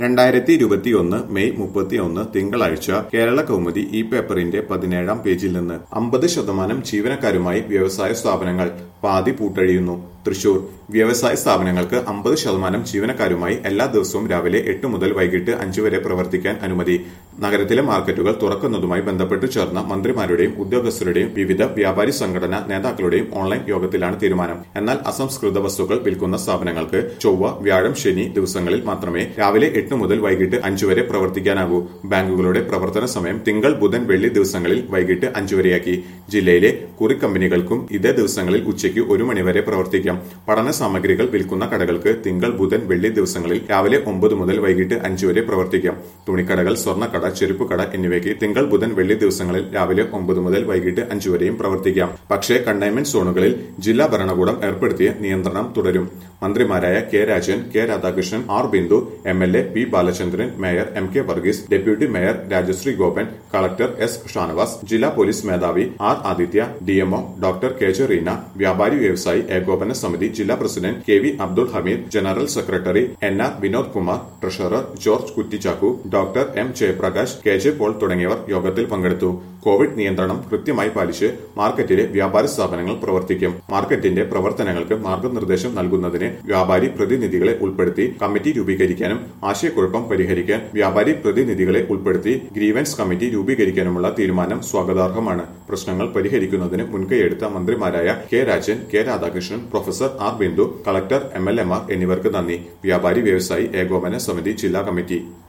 രണ്ടായിരത്തി ഇരുപത്തിയൊന്ന് മെയ് മുപ്പത്തിയൊന്ന് തിങ്കളാഴ്ച കേരള കൗമുദി ഈ പേപ്പറിന്റെ പതിനേഴാം പേജിൽ നിന്ന് അമ്പത് ശതമാനം ജീവനക്കാരുമായി വ്യവസായ സ്ഥാപനങ്ങൾ പാതി പൂട്ടഴിയുന്നു തൃശൂർ വ്യവസായ സ്ഥാപനങ്ങൾക്ക് അമ്പത് ശതമാനം ജീവനക്കാരുമായി എല്ലാ ദിവസവും രാവിലെ എട്ട് മുതൽ വൈകിട്ട് അഞ്ചു വരെ പ്രവർത്തിക്കാൻ അനുമതി നഗരത്തിലെ മാർക്കറ്റുകൾ തുറക്കുന്നതുമായി ബന്ധപ്പെട്ട് ചേർന്ന മന്ത്രിമാരുടെയും ഉദ്യോഗസ്ഥരുടെയും വിവിധ വ്യാപാരി സംഘടനാ നേതാക്കളുടെയും ഓൺലൈൻ യോഗത്തിലാണ് തീരുമാനം എന്നാൽ അസംസ്കൃത വസ്തുക്കൾ വിൽക്കുന്ന സ്ഥാപനങ്ങൾക്ക് ചൊവ്വ വ്യാഴം ശനി ദിവസങ്ങളിൽ മാത്രമേ രാവിലെ എട്ട് മുതൽ വൈകിട്ട് അഞ്ചു വരെ പ്രവർത്തിക്കാനാകൂ ബാങ്കുകളുടെ പ്രവർത്തന സമയം തിങ്കൾ ബുധൻ വെള്ളി ദിവസങ്ങളിൽ വൈകിട്ട് അഞ്ചു വരെയാക്കി ജില്ലയിലെ കുറി കമ്പനികൾക്കും ഇതേ ദിവസങ്ങളിൽ ഉച്ചയ്ക്ക് ഒരു മണിവരെ പ്രവർത്തിക്കാം പഠന സാമഗ്രികൾ വിൽക്കുന്ന കടകൾക്ക് തിങ്കൾ ബുധൻ വെള്ളി ദിവസങ്ങളിൽ രാവിലെ ഒമ്പത് മുതൽ വൈകിട്ട് അഞ്ചു വരെ പ്രവർത്തിക്കാം തുണിക്കടകൾ സ്വർണ്ണക്കട ചെരുപ്പ് കട എന്നിവയ്ക്ക് തിങ്കൾ ബുധൻ വെള്ളി ദിവസങ്ങളിൽ രാവിലെ ഒമ്പത് മുതൽ വൈകിട്ട് അഞ്ചു വരെയും പ്രവർത്തിക്കാം പക്ഷേ കണ്ടെയ്ൻമെന്റ് സോണുകളിൽ ജില്ലാ ഭരണകൂടം ഏർപ്പെടുത്തിയ നിയന്ത്രണം തുടരും മന്ത്രിമാരായ K Rajan K Radhakrishnan R Bindu M L A P Balachandran mayor M K Varghese deputy mayor Rajasree Gopan collector S Shanavas ജില്ലാ പോലീസ് മേധാവി R Aditya DMO doctor K J Reena വ്യാപാരി വ്യവസായി ഏകോപന സമിതി ജില്ലാ president K V Abdul Hameed general secretary N R Vinod Kumar treasurer George Kuttichakku doctor M Jayaprakash K J Paul തുടങ്ങിയവർ യോഗത്തിൽ പങ്കെടുത്തു കോവിഡ് നിയന്ത്രണം കൃത്യമായി പാലിച്ച് മാർക്കറ്റിലെ വ്യാപാര സ്ഥാപനങ്ങൾ പ്രവർത്തിക്കും മാർക്കറ്റിന്റെ പ്രവർത്തനങ്ങൾക്ക് മാർഗനിർദ്ദേശം നൽകുന്നതിന് വ്യാപാരി പ്രതിനിധികളെ ഉൾപ്പെടുത്തി കമ്മിറ്റി രൂപീകരിക്കാനും ആശയക്കുഴപ്പം പരിഹരിക്കാൻ വ്യാപാരി പ്രതിനിധികളെ ഉൾപ്പെടുത്തി ഗ്രീവൻസ് കമ്മിറ്റി രൂപീകരിക്കാനുമുള്ള തീരുമാനം സ്വാഗതാർഹമാണ് പ്രശ്നങ്ങൾ പരിഹരിക്കുന്നതിന് മുൻകൈയെടുത്ത മന്ത്രിമാരായ K Rajan K Radhakrishnan professor R Bindu collector M L എമാർ എന്നിവർക്ക് നന്ദി വ്യാപാരി വ്യവസായി ഏകോപന സമിതി ജില്ലാ കമ്മിറ്റി